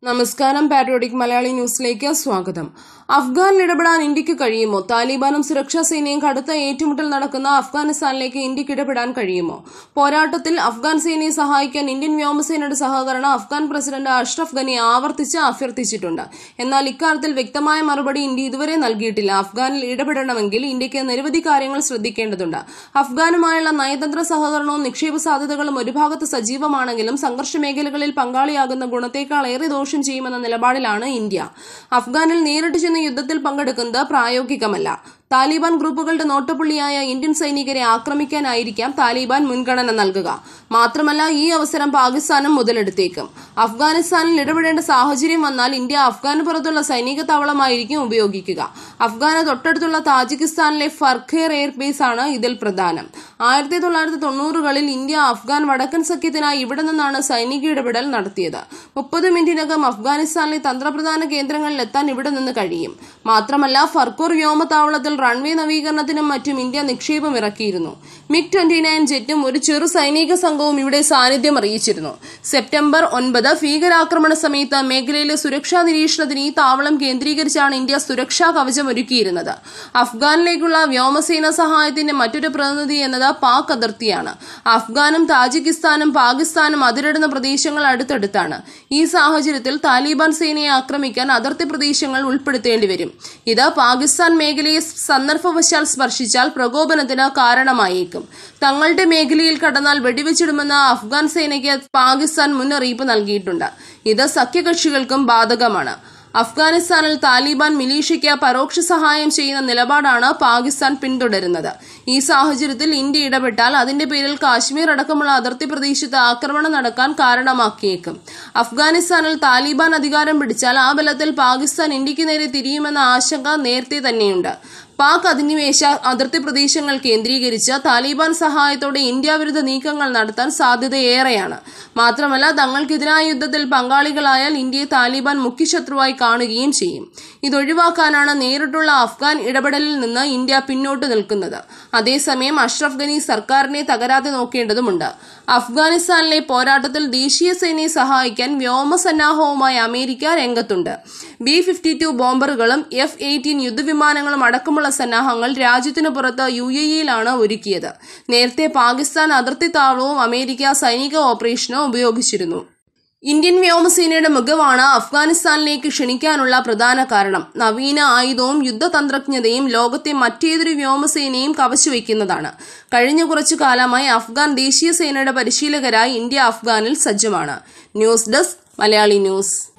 നമസ്കാരം പാട്രിയോട്ടിക് മലയാളി ന്യൂസിലേക്ക് സ്വാഗതം അഫ്ഗാനിൽ ഇടപെടാൻ ഇന്ത്യക്ക് കഴിയുമോ താലിബാനും സുരക്ഷാ സേനയും കടുത്ത ഏറ്റുമുട്ടൽ നടക്കുന്ന അഫ്ഗാനിസ്ഥാനിലേക്ക് ഇന്ത്യക്ക് ഇടപെടാൻ കഴിയുമോ പോരാട്ടത്തിൽ അഫ്ഗാൻ സേനയെ സഹായിക്കാൻ ഇന്ത്യൻ വ്യോമസേനയുടെ സഹകരണം അഫ്ഗാൻ പ്രസിഡന്റ് അഷ്റഫ് ഗനി ആവർത്തിച്ച് അഭ്യർത്ഥിച്ചിട്ടുണ്ട് എന്നാൽ ഇക്കാര്യത്തിൽ വ്യക്തമായ മറുപടി ഇന്ത്യ ഇതുവരെ നൽകിയിട്ടില്ല അഫ്ഗാനിൽ ഇടപെടണമെങ്കിൽ ഇന്ത്യക്ക് നിരവധി കാര്യങ്ങൾ ശ്രദ്ധിക്കേണ്ടതുണ്ട് അഫ്ഗാനുമായുള്ള നയതന്ത്ര സഹകരണവും നിക്ഷേപ സാധ്യതകളും ഒരു ഭാഗത്ത് സജീവമാണെങ്കിലും സംഘർഷ മേഖലകളിൽ പങ്കാളിയാകുന്ന ഗുണത്തേക്കാൾ ഏറെ ദോഷം ചെയ്യുമെന്ന നിലപാടിലാണ് ഇന്ത്യ അഫ്ഗാനിൽ നേരിട്ട് ചെന്ന് യുദ്ധത്തിൽ പങ്കെടുക്കുന്നത് പ്രായോഗികമല്ല താലിബാൻ ഗ്രൂപ്പുകളുടെ നോട്ടപ്പുള്ളിയായ ഇന്ത്യൻ സൈനികരെ ആക്രമിക്കാനായിരിക്കാം താലിബാൻ മുൻഗണന നൽകുക മാത്രമല്ല ഈ അവസരം പാകിസ്ഥാനും മുതലെടുത്തേക്കും അഫ്ഗാനിസ്ഥാനിൽ ഇടപെടേണ്ട സാഹചര്യം വന്നാൽ ഇന്ത്യ അഫ്ഗാന് പുറത്തുള്ള സൈനിക താവളമായിരിക്കും ഉപയോഗിക്കുക അഫ്ഗാന് തൊട്ടടുത്തുള്ള താജിക്കിസ്ഥാനിലെ ഫർഖേർ എയർബേസ് ആണ് ഇതിൽ പ്രധാനം ആയിരത്തി തൊള്ളായിരത്തി തൊണ്ണൂറുകളിൽ ഇന്ത്യ അഫ്ഗാൻ വടക്കൻ സഖ്യത്തിനായി ഇവിടെ നിന്നാണ് സൈനിക ഇടപെടൽ നടത്തിയത് മുപ്പത് മിനിറ്റിനകം അഫ്ഗാനിസ്ഥാനിലെ തന്ത്രപ്രധാന കേന്ദ്രങ്ങളിൽ എത്താൻ ഇവിടെ നിന്ന് കഴിയും മാത്രമല്ല ഫർക്കൂർ വ്യോമതാവളത്തിൽ റൺവേ നവീകരണത്തിനും മറ്റും ഇന്ത്യ നിക്ഷേപം ഇറക്കിയിരുന്നു മിഗ് ട്വന്റി നയൻ ജെറ്റും ഒരു ചെറു സൈനിക സംഘവും ഇവിടെ സാന്നിധ്യം അറിയിച്ചിരുന്നു സെപ്റ്റംബർ ഒൻപത് ഭീകരാക്രമണ സമയത്ത് മേഖലയിലെ സുരക്ഷാ നിരീക്ഷണത്തിന് ഈ താവളം കേന്ദ്രീകരിച്ചാണ് ഇന്ത്യ സുരക്ഷാ കവചം ഒരുക്കിയിരുന്നത് അഫ്ഗാനിലേക്കുള്ള വ്യോമസേന സഹായത്തിന്റെ മറ്റൊരു പ്രതിനിധി എന്നത് പാക് അതിർത്തിയാണ് അഫ്ഗാനും താജിക്കിസ്ഥാനും പാകിസ്ഥാനും അതിരിടുന്ന പ്രദേശങ്ങൾ അടുത്തടുത്താണ് ഈ സാഹചര്യത്തിൽ താലിബാൻ സേനയെ ആക്രമിക്കാൻ അതിർത്തി പ്രദേശങ്ങൾ ഉൾപ്പെടുത്തേണ്ടി വരും ഇത് പാകിസ്ഥാൻ മേഖലയെ സന്ദർഭവശാൽ സ്പർശിച്ചാൽ പ്രകോപനത്തിന് കാരണമായേക്കും തങ്ങളുടെ മേഖലയിൽ കടന്നാൽ വെടിവെച്ചിടുമെന്ന് അഫ്ഗാൻ സേനയ്ക്ക് പാകിസ്ഥാൻ മുന്നറിയിപ്പ് നൽകിയിട്ടുണ്ട് ഇത് സഖ്യകക്ഷികൾക്കും ബാധകമാണ് അഫ്ഗാനിസ്ഥാനിൽ താലിബാൻ മിലീഷ്യയ്ക്ക് പരോക്ഷ സഹായം ചെയ്യുന്ന നിലപാടാണ് പാകിസ്ഥാൻ പിന്തുടരുന്നത് ഈ സാഹചര്യത്തിൽ ഇന്ത്യ ഇടപെട്ടാൽ അതിന്റെ പേരിൽ കാശ്മീർ അടക്കമുള്ള അതിർത്തി പ്രദേശത്ത് ആക്രമണം നടക്കാൻ കാരണമാക്കിയേക്കും അഫ്ഗാനിസ്ഥാനിൽ താലിബാൻ അധികാരം പിടിച്ചാൽ ആ ബലത്തിൽ പാകിസ്ഥാൻ ഇന്ത്യക്ക് നേരെ തിരിയുമെന്ന ആശങ്ക നേരത്തെ തന്നെയുണ്ട് പാക് അധിനിവേശ അതിർത്തി പ്രദേശങ്ങൾ കേന്ദ്രീകരിച്ച് താലിബാൻ സഹായത്തോടെ ഇന്ത്യ വിരുദ്ധ നീക്കങ്ങൾ നടത്താൻ സാധ്യതയേറെയാണ് മാത്രമല്ല തങ്ങൾക്കെതിരായ യുദ്ധത്തിൽ പങ്കാളികളായാൽ ഇന്ത്യയെ താലിബാൻ മുഖ്യശത്രുവായി കാണുകയും ചെയ്യും ഇതൊഴിവാക്കാനാണ് നേരിട്ടുള്ള അഫ്ഗാൻ ഇടപെടലിൽ നിന്ന് ഇന്ത്യ പിന്നോട്ട് നിൽക്കുന്നത് അതേസമയം അഷ്റഫ് ഗനി സർക്കാരിനെ തകരാതെ നോക്കേണ്ടതുണ്ട് അഫ്ഗാനിസ്ഥാനിലെ പോരാട്ടത്തിൽ ദേശീയ സേനയെ സഹായിക്കാൻ വ്യോമസന്നാഹവുമായി അമേരിക്ക രംഗത്തുണ്ട് ബി ഫിഫ്റ്റി ടു ബോംബറുകളും എഫ് എയ്റ്റീൻ യുദ്ധവിമാനങ്ങളും അടക്കമുള്ള സന്നാഹങ്ങൾ രാജ്യത്തിനു പുറത്ത് യു എ ഇയിലാണ് ഒരുക്കിയത് നേരത്തെ പാകിസ്ഥാൻ അതിർത്തി താവളവും അമേരിക്ക സൈനിക ഓപ്പറേഷനോ ഉപയോഗിച്ചിരുന്നു ഇന്ത്യൻ വ്യോമസേനയുടെ മികവാണ് അഫ്ഗാനിസ്ഥാനിലേക്ക് ക്ഷണിക്കാനുള്ള പ്രധാന കാരണം നവീന ആയുധവും യുദ്ധതന്ത്രജ്ഞതയും ലോകത്തെ മറ്റേതൊരു വ്യോമസേനയും കവച്ചുവെക്കുന്നതാണ് കഴിഞ്ഞ കുറച്ചു കാലമായി അഫ്ഗാൻ ദേശീയ സേനയുടെ പരിശീലകരായി ഇന്ത്യ അഫ്ഗാനിൽ സജ്ജമാണ് ന്യൂസ് ഡെസ്ക് മലയാളി ന്യൂസ്